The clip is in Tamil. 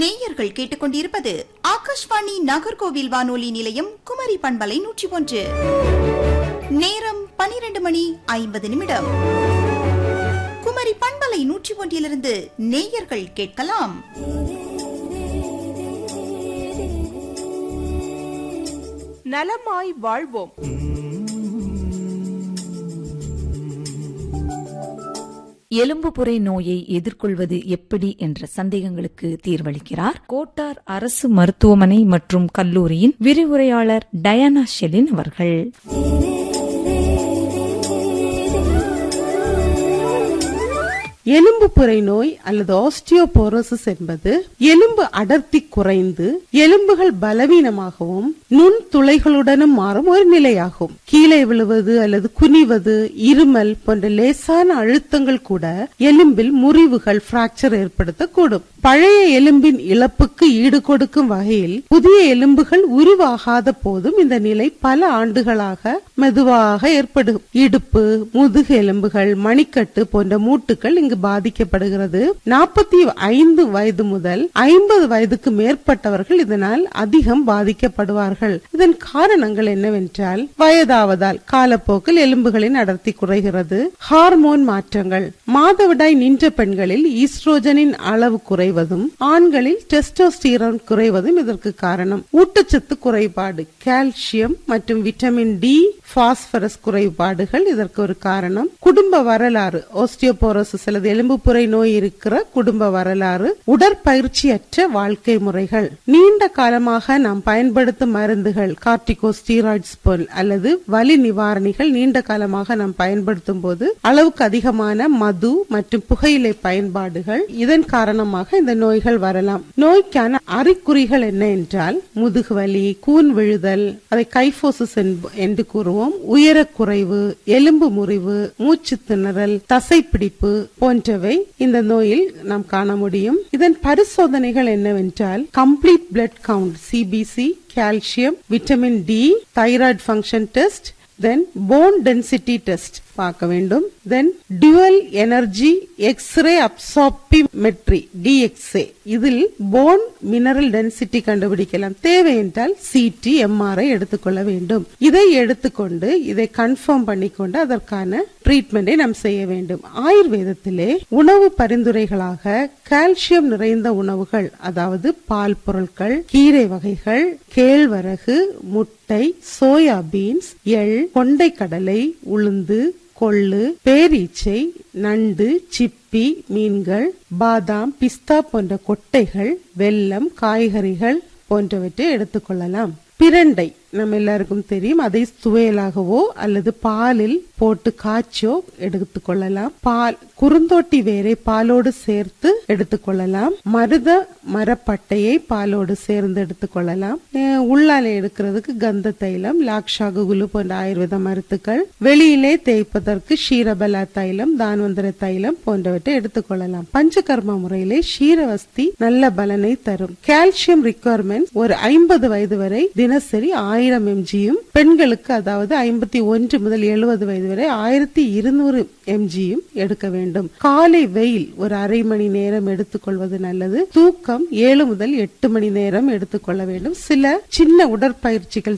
நேயர்கள் கேட்டுக்கொண்டிருப்பது ஆகாஷ்வாணி நாகர்கோவில் வானொலி நிலையம் குமரி பண்பலை நூற்றி ஒன்று நேரம் பனிரெண்டு மணி ஐம்பது நிமிடம் குமரி பண்பலை நூற்றி ஒன்றிலிருந்து நேயர்கள் கேட்கலாம் நலமாய் வாழ்வோம் எலும்புப்புரை நோயை எதிர்கொள்வது எப்படி என்ற சந்தேகங்களுக்கு தீர்வளிக்கிறார் கோட்டார் அரசு மருத்துவமனை மற்றும் கல்லூரியின் விரிவுரையாளர் டயானா ஷெலின் அவர்கள் எலும்புப்புரை நோய் அல்லது ஆஸ்டியோபோரோசிஸ் என்பது எலும்பு அடர்த்தி குறைந்து எலும்புகள் பலவீனமாகவும் நுண் துளைகளுடனும் மாறும் ஒரு நிலையாகும் கீழே விழுவது அல்லது குனிவது இருமல் போன்ற லேசான அழுத்தங்கள் கூட எலும்பில் முறிவுகள் பிராக்சர் ஏற்படுத்தக்கூடும் பழைய எலும்பின் இழப்புக்கு ஈடு கொடுக்கும் வகையில் புதிய எலும்புகள் உருவாகாத போதும் இந்த நிலை பல ஆண்டுகளாக மெதுவாக ஏற்படும் இடுப்பு முதுகு எலும்புகள் மணிக்கட்டு போன்ற மூட்டுகள் இங்கு பாதிக்கப்படுகிறது நாற்பத்தி ஐந்து வயது முதல் ஐம்பது வயதுக்கு மேற்பட்டவர்கள் இதனால் அதிகம் பாதிக்கப்படுவார்கள் இதன் காரணங்கள் என்னவென்றால் வயதாவதால் காலப்போக்கில் எலும்புகளின் அடர்த்தி குறைகிறது ஹார்மோன் மாற்றங்கள் மாதவிடாய் நின்ற பெண்களில் ஈஸ்ட்ரோஜனின் அளவு குறைவதும் ஆண்களில் டெஸ்டோஸ்டீரான் குறைவதும் இதற்கு காரணம் ஊட்டச்சத்து குறைபாடு கால்சியம் மற்றும் விட்டமின் டி பாஸ்பரஸ் குறைபாடுகள் இதற்கு ஒரு காரணம் குடும்ப வரலாறு ஓஸ்டியோபோரோசிஸ் அல்லது எலும்புப்புரை நோய் இருக்கிற குடும்ப வரலாறு உடற்பயிற்சியற்ற வாழ்க்கை முறைகள் நீண்ட காலமாக நாம் பயன்படுத்தும் மருந்துகள் கார்டிகோஸ்டீராய்ட்ஸ் போல் அல்லது வலி நிவாரணிகள் நீண்ட காலமாக நாம் பயன்படுத்தும் போது அளவுக்கு அதிகமான மது மற்றும் புகையிலை பயன்பாடுகள் இதன் காரணமாக இந்த நோய்கள் வரலாம் நோய்க்கான அறிகுறிகள் என்ன என்றால் முதுகுவலி கூன் விழுதல் அதை கைபோசிஸ் என்று கூறுவோம் உயரக்குறைவு எலும்பு முறிவு மூச்சு திணறல் தசைப்பிடிப்பு போன்றவை இந்த நோயில் நாம் காண முடியும் இதன் பரிசோதனைகள் என்னவென்றால் complete blood count CBC calcium vitamin D thyroid function test then bone density test பார்க்க வேண்டும் then dual energy X ray absorptiometry DXA இதில் போன் மினரல் டென்சிட்டி கண்டுபிடிக்கலாம் தேவை என்றால் சிடி எம்ஆர்ஐ எடுத்துக்கொள்ள வேண்டும் இதை எடுத்துக்கொண்டு இதை கன்ஃபார்ம் பண்ணிக்கொண்டு அதற்கான ட்ரீட்மெண்டை நாம் செய்ய வேண்டும் ஆயுர்வேதத்திலே உணவு பரிந்துரைகளாக கால்சியம் நிறைந்த உணவுகள் அதாவது பால் பொருட்கள் கீரை வகைகள் கேழ்வரகு முட்டை சோயா பீன்ஸ் எள் கொண்டை கடலை உளுந்து கொள்ளு பேரீச்சை நண்டு சிப்பி மீன்கள் பாதாம் பிஸ்தா போன்ற கொட்டைகள் வெல்லம் காய்கறிகள் போன்றவற்றை எடுத்துக்கொள்ளலாம் பிரண்டை நம்ம எல்லாருக்கும் தெரியும் அதை துவையலாகவோ அல்லது பாலில் போட்டு காய்ச்சோ எடுத்துக்கொள்ளலாம் பால் குறுந்தோட்டி வேரை பாலோடு சேர்த்து எடுத்துக்கொள்ளலாம் மருத மரப்பட்டையை பாலோடு சேர்ந்து எடுத்துக்கொள்ளலாம் உள்ளாலே எடுக்கிறதுக்கு கந்த தைலம் லாக்ஷாகுகுலு போன்ற ஆயுர்வேத மருத்துக்கள் வெளியிலே தேய்ப்பதற்கு ஷீரபலா தைலம் தான்வந்திர தைலம் போன்றவற்றை எடுத்துக்கொள்ளலாம் பஞ்சகர்ம முறையிலே ஷீரவஸ்தி நல்ல பலனை தரும் கால்சியம் ரிக்குவயர்மெண்ட் ஒரு ஐம்பது வயது வரை தினசரி ஆயிரம் எம்ஜியும் பெண்களுக்கு அதாவது ஐம்பத்தி ஒன்று முதல் எழுபது வயது வரை ஆயிரத்தி இருநூறு எம்ஜியும் எடுக்க வேண்டும் காலை வெயில் ஒரு அரை மணி நேரம் எடுத்துக்கொள்வது நல்லது தூக்கம் ஏழு முதல் எட்டு மணி நேரம் எடுத்துக்கொள்ள வேண்டும் சில சின்ன உடற்பயிற்சிகள்